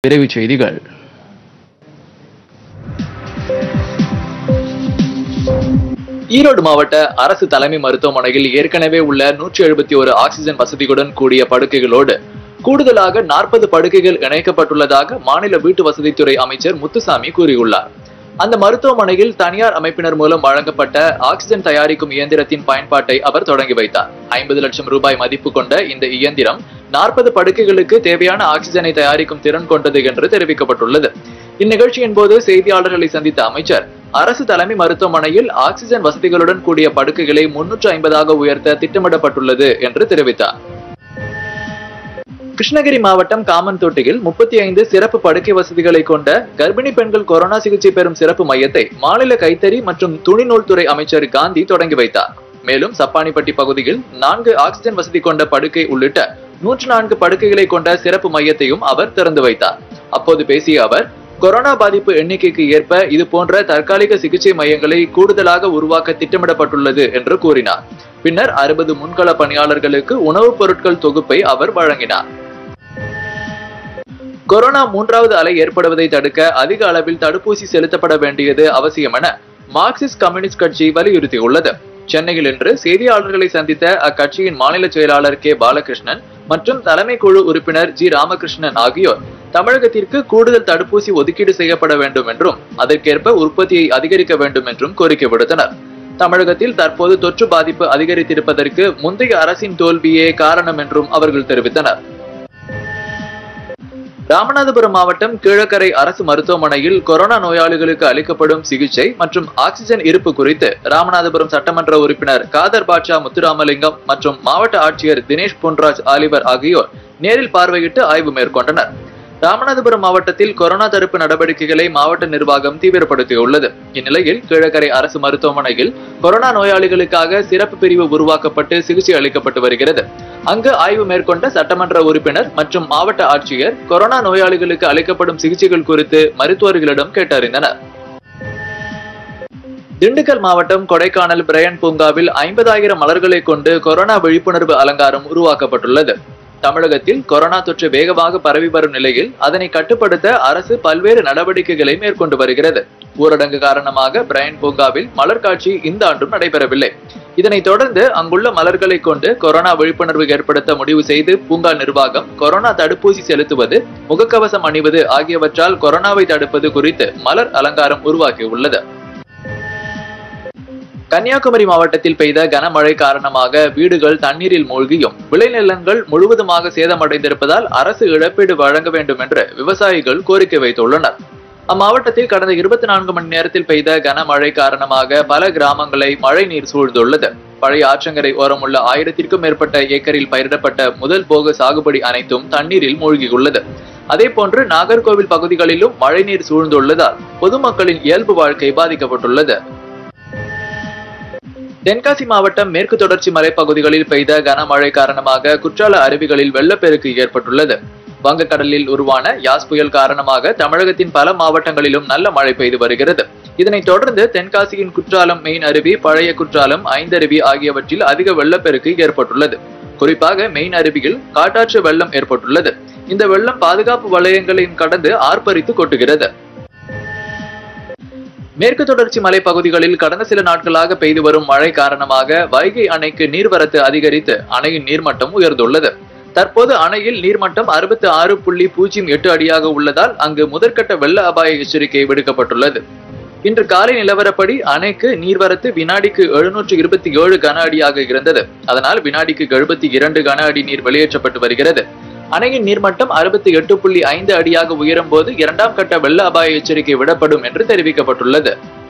விரைவுச் செய்திகள் ஈரோடு மாவட்ட அரசு தலைமை மருத்துவமனையில் ஏற்கனவே உள்ள நூற்றி எழுபத்தி ஒரு ஆக்சிஜன் வசதியுடன் கூடிய படுக்கைகளோடு கூடுதலாக நாற்பது படுக்கைகள் இணைக்கப்பட்டுள்ளதாக மாநில வீட்டு வசதித்துறை அமைச்சர் முத்துசாமி கூறியுள்ளார் அந்த மருத்துவமனையில் தனியார் அமைப்பினர் மூலம் வழங்கப்பட்ட ஆக்சிஜன் தயாரிக்கும் இயந்திரத்தின் பயன்பாட்டை அவர் தொடங்கி வைத்தார் ஐம்பது லட்சம் ரூபாய் மதிப்பு கொண்ட இந்த இயந்திரம் நாற்பது படுக்கைகளுக்கு தேவையான ஆக்சிஜனை தயாரிக்கும் திறன் கொண்டது என்று தெரிவிக்கப்பட்டுள்ளது இந்நிகழ்ச்சியின் போது செய்தியாளர்களை சந்தித்த அமைச்சர் அரசு தலைமை மருத்துவமனையில் ஆக்சிஜன் வசதிகளுடன் கூடிய படுக்கைகளை முன்னூற்று ஐம்பதாக உயர்த்த திட்டமிடப்பட்டுள்ளது என்று தெரிவித்தார் கிருஷ்ணகிரி மாவட்டம் காமன்தோட்டையில் முப்பத்தி ஐந்து சிறப்பு படுக்கை வசதிகளை கொண்ட கர்ப்பிணி பெண்கள் கொரோனா சிகிச்சை பெறும் சிறப்பு மையத்தை மாநில கைத்தறி மற்றும் துணிநூல்துறை அமைச்சர் காந்தி தொடங்கி வைத்தார் மேலும் சப்பானிப்பட்டி பகுதியில் நான்கு ஆக்சிஜன் வசதி கொண்ட படுக்கை உள்ளிட்ட நூற்று நான்கு படுக்கைகளை கொண்ட சிறப்பு மையத்தையும் அவர் திறந்து வைத்தார் அப்போது பேசிய அவர் கொரோனா பாதிப்பு எண்ணிக்கைக்கு ஏற்ப இது போன்ற தற்காலிக சிகிச்சை மையங்களை கூடுதலாக உருவாக்க திட்டமிடப்பட்டுள்ளது என்று கூறினார் பின்னர் அறுபது முன்கள பணியாளர்களுக்கு உணவுப் பொருட்கள் தொகுப்பை அவர் வழங்கினார் கொரோனா மூன்றாவது அலை ஏற்படுவதை தடுக்க அதிக அளவில் தடுப்பூசி செலுத்தப்பட வேண்டியது அவசியம் என மார்க்சிஸ்ட் கம்யூனிஸ்ட் கட்சி வலியுறுத்தியுள்ளது சென்னையில் இன்று செய்தியாளர்களை சந்தித்த அக்கட்சியின் மாநில செயலாளர் கே பாலகிருஷ்ணன் மற்றும் தலைமை குழு உறுப்பினர் ஜி ராமகிருஷ்ணன் ஆகியோர் தமிழகத்திற்கு கூடுதல் தடுப்பூசி ஒதுக்கீடு செய்யப்பட வேண்டும் என்றும் அதற்கேற்ப உற்பத்தியை அதிகரிக்க வேண்டும் என்றும் கோரிக்கை விடுத்தனர் தமிழகத்தில் தற்போது தொற்று பாதிப்பு அதிகரித்திருப்பதற்கு முந்தைய அரசின் தோல்வியே காரணம் என்றும் அவர்கள் தெரிவித்தனர் ராமநாதபுரம் மாவட்டம் கீழக்கரை அரசு மருத்துவமனையில் கொரோனா நோயாளிகளுக்கு அளிக்கப்படும் சிகிச்சை மற்றும் ஆக்சிஜன் இருப்பு குறித்து ராமநாதபுரம் சட்டமன்ற உறுப்பினர் காதர் பாட்சா முத்துராமலிங்கம் மற்றும் மாவட்ட ஆட்சியர் தினேஷ் பொன்ராஜ் ஆலிவர் ஆகியோர் நேரில் பார்வையிட்டு ஆய்வு மேற்கொண்டனர் ராமநாதபுரம் மாவட்டத்தில் கொரோனா தடுப்பு நடவடிக்கைகளை மாவட்ட நிர்வாகம் தீவிரப்படுத்தியுள்ளது இந்நிலையில் கீழக்கரை அரசு மருத்துவமனையில் கொரோனா நோயாளிகளுக்காக சிறப்பு பிரிவு உருவாக்கப்பட்டு சிகிச்சை அளிக்கப்பட்டு வருகிறது அங்கு ஆய்வு மேற்கொண்ட சட்டமன்ற உறுப்பினர் மற்றும் மாவட்ட ஆட்சியர் கொரோனா நோயாளிகளுக்கு அளிக்கப்படும் சிகிச்சைகள் குறித்து மருத்துவர்களிடம் கேட்டறிந்தனர் திண்டுக்கல் மாவட்டம் கொடைக்கானல் பிரையன் பூங்காவில் ஐம்பதாயிரம் மலர்களை கொண்டு கொரோனா விழிப்புணர்வு அலங்காரம் உருவாக்கப்பட்டுள்ளது தமிழகத்தில் கொரோனா தொற்று வேகமாக பரவி வரும் நிலையில் அதனை கட்டுப்படுத்த அரசு பல்வேறு நடவடிக்கைகளை மேற்கொண்டு வருகிறது ஊரடங்கு காரணமாக பிரையன் பூங்காவில் மலர் காட்சி இந்த ஆண்டும் நடைபெறவில்லை இதனைத் தொடர்ந்து அங்குள்ள மலர்களை கொண்டு கொரோனா விழிப்புணர்வு ஏற்படுத்த முடிவு செய்து பூங்கா நிர்வாகம் கொரோனா தடுப்பூசி செலுத்துவது முகக்கவசம் அணிவது ஆகியவற்றால் கொரோனாவை தடுப்பது குறித்து மலர் அலங்காரம் உருவாக்கியுள்ளது கன்னியாகுமரி மாவட்டத்தில் பெய்த கனமழை காரணமாக வீடுகள் தண்ணீரில் மூழ்கியும் விளைநிலங்கள் முழுவதுமாக சேதமடைந்திருப்பதால் அரசு இழப்பீடு வழங்க வேண்டும் என்று விவசாயிகள் கோரிக்கை வைத்துள்ளனர் அம்மாவட்டத்தில் கடந்த இருபத்தி நான்கு மணி நேரத்தில் பெய்த கனமழை காரணமாக பல கிராமங்களை மழை நீர் சூழ்ந்துள்ளது பழைய ஆற்றங்கரை ஓரமுள்ள ஆயிரத்திற்கும் மேற்பட்ட ஏக்கரில் பயிரிடப்பட்ட முதல் போக சாகுபடி அனைத்தும் தண்ணீரில் மூழ்கியுள்ளது அதே போன்று நாகர்கோவில் பகுதிகளிலும் மழைநீர் சூழ்ந்துள்ளதால் பொதுமக்களின் இயல்பு வாழ்க்கை பாதிக்கப்பட்டுள்ளது தென்காசி மாவட்டம் மேற்கு தொடர்ச்சி மலைப்பகுதிகளில் பெய்த கனமழை காரணமாக குற்றால அருவிகளில் வெள்ளப்பெருக்கு ஏற்பட்டுள்ளது வங்கக்கடலில் உருவான யாஸ் புயல் காரணமாக தமிழகத்தின் பல மாவட்டங்களிலும் நல்ல மழை பெய்து வருகிறது இதனைத் தொடர்ந்து தென்காசியின் குற்றாலம் மெயின் அருவி பழைய குற்றாலம் ஐந்தருவி ஆகியவற்றில் அதிக வெள்ளப்பெருக்கு ஏற்பட்டுள்ளது குறிப்பாக மெயின் அருவியில் காட்டாற்று வெள்ளம் ஏற்பட்டுள்ளது இந்த வெள்ளம் பாதுகாப்பு வலயங்களையும் கடந்து ஆர்ப்பரித்து கொட்டுகிறது மேற்கு தொடர்ச்சி மலைப்பகுதிகளில் கடந்த சில நாட்களாக பெய்து வரும் மழை காரணமாக வைகை அணைக்கு நீர்வரத்து அதிகரித்து அணையின் நீர்மட்டம் உயர்ந்துள்ளது தற்போது அணையில் நீர்மட்டம் அறுபத்தி ஆறு புள்ளி பூஜ்ஜியம் எட்டு அடியாக உள்ளதால் அங்கு முதற்கட்ட வெள்ள அபாய எச்சரிக்கை விடுக்கப்பட்டுள்ளது இன்று காலை நிலவரப்படி அணைக்கு நீர்வரத்து வினாடிக்கு எழுநூற்று இருபத்தி ஏழு கன அடியாக இருந்தது அதனால் வினாடிக்கு எழுபத்தி இரண்டு கன அடி நீர் வெளியேற்றப்பட்டு வருகிறது அணையின் நீர்மட்டம் அறுபத்தி எட்டு புள்ளி ஐந்து அடியாக உயரும் போது இரண்டாம் கட்ட வெள்ள அபாய எச்சரிக்கை விடப்படும் என்று தெரிவிக்கப்பட்டுள்ளது